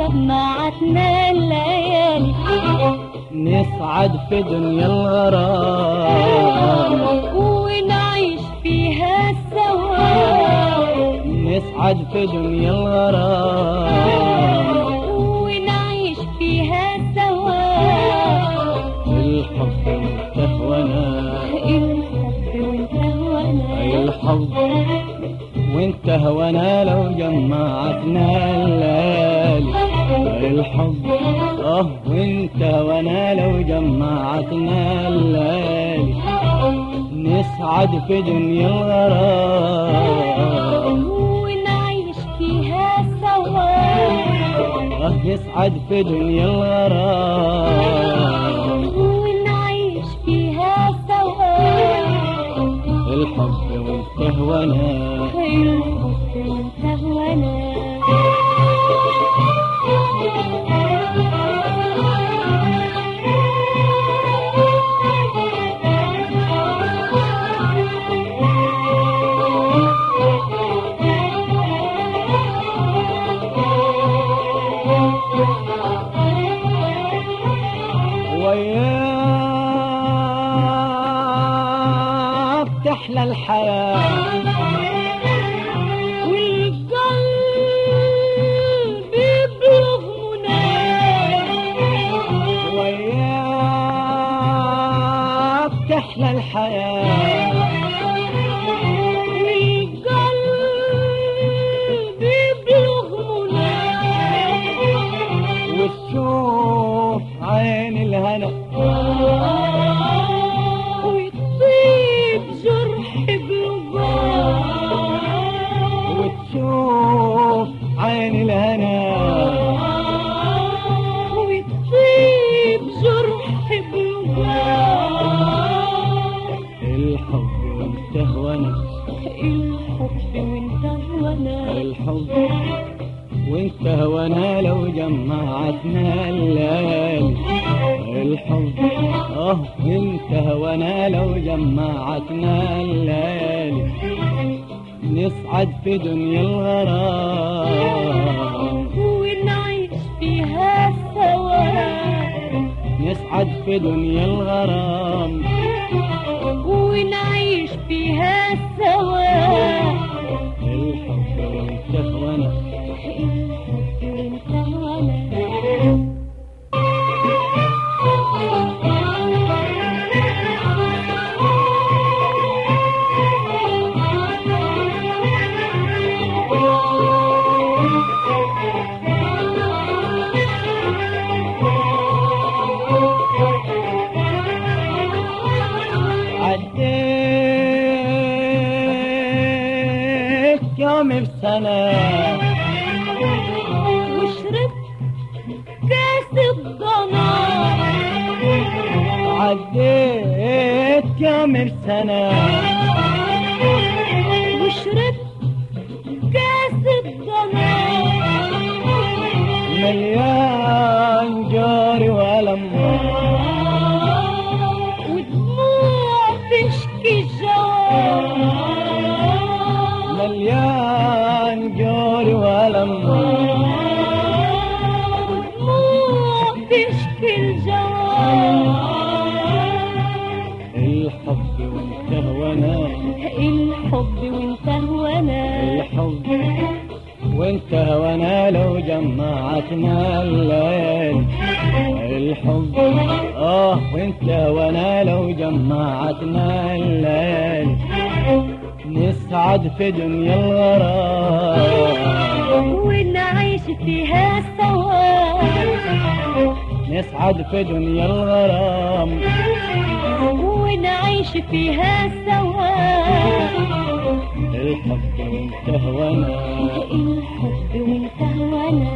جمعتنا الليالي نسعد في دنيا الغرام ونعيش فيها سوا نسعد في دنيا الغرام ونعيش فيها سوا الحب والتهونا الحب والهونا الحب وانت هوانا لو جمعتنا الليالي الحب اه وانت هوانا لو جمعتنا الليالي نسعد في دنيا الغرام ونعيش فيها سوا اه نسعد في دنيا الغرام ونعيش فيها سوا الحب وانت هوانا الحب والهونا وياك تحلى الحياة والقلب يبلغ مناه وياك تحلى الحياة والقلب يبلغ مناه وتشوف عين الهنا ويطيب جرح بلغاه وتشوف عين الهنا ويطيب جرح بلغاه الحب وانت هوانا الحب وانت وانا الحب وانت هوانا لو جمعتنا الليالي الحب اه وانت هوانا لو جمعتنا الليالي نسعد في دنيا الغرام ونعيش فيها سوا نسعد في دنيا الغرام ونعيش فيها سوا الحب وانت هوانا الحب وانت وانا عديت يوم بسنة وشربت كاس الضنا عديت يوم بسنة وشربت كاس الضنا مليان جاري وألم ودموع تشكي الجواب مليان جاري وألم ودموع تشكي الجواب الحب وانت هوانا الحب وانت وانا الحب وانت هوانا لو جمعتنا الليل الحب اه وانت هوانا لو جمعتنا الليل نسعد في دنيا الغرام ونعيش فيها سوا نسعد في دنيا الغرام ونعيش فيها سوا الحب وانت هوانا الحب وانت وانا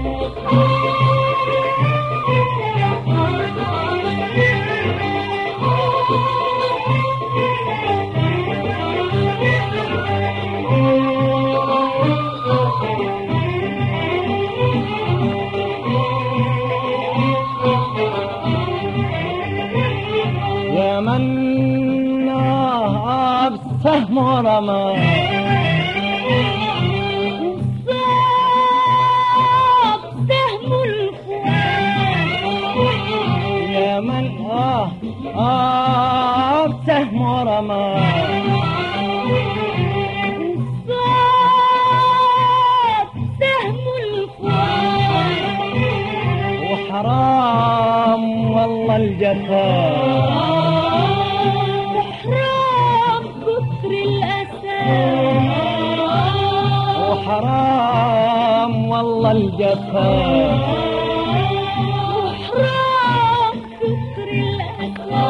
يا من نهب سهم رمى صاب سهم آه آه بسهم ورمى صاب سهم الفؤاد وحرام والله الجفاء وحرام كتر الأسى وحرام والله الجفاء وحرام كتر الأسى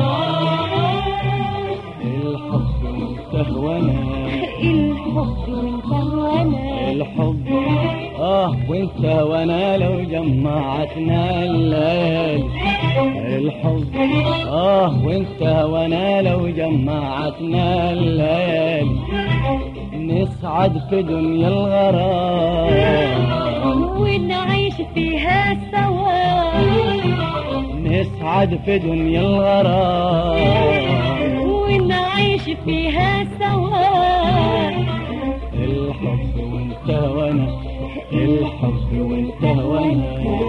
الحب مستهونة الحب وانت وانا الحب اه وانت وانا لو جمعتنا الليل الحب اه وانت وانا لو جمعتنا الليل نسعد في دنيا الغرام ونعيش فيها سوا نسعد في دنيا الغرام ونعيش فيها سوا الحب وانت وانا الحب وانت وانا